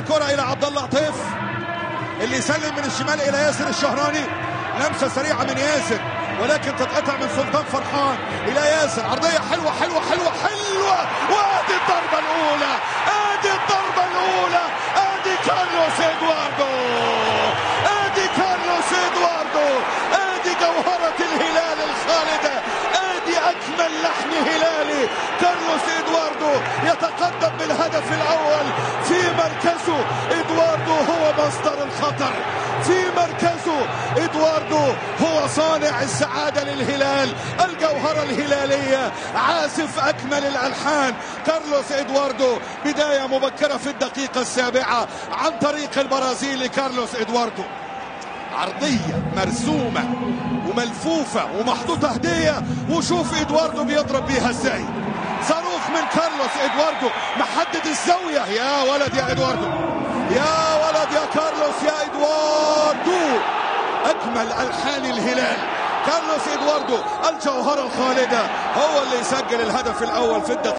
الكرة إلى عبد الله عطيف اللي يسلم من الشمال إلى ياسر الشهراني لمسة سريعة من ياسر ولكن تتقطع من سلطان فرحان إلى ياسر عرضية حلوة حلوة حلوة حلوة وادي الضربة الأولى ادي الضربة الأولى ادي كارلوس ادواردو ادي كارلوس ادواردو ادي جوهرة الهلال الخالدة ادي اجمل لحن هلالي كارلوس ادواردو يتقدم بالهدف الاول في مركزه ادواردو هو مصدر الخطر في مركزه ادواردو هو صانع السعادة للهلال الجوهرة الهلالية عازف اكمل الالحان كارلوس ادواردو بداية مبكرة في الدقيقة السابعة عن طريق البرازيلي كارلوس ادواردو عرضية مرسومة وملفوفة ومحطوطة هدية وشوف ادواردو بيضرب بيها ازاي صاروخ من كارلوس ادواردو محدد الزاوية يا ولد يا ادواردو يا ولد يا كارلوس يا ادواردو اجمل الحان الهلال كارلوس ادواردو الجوهرة الخالدة هو اللي يسجل الهدف الاول في الدقيقة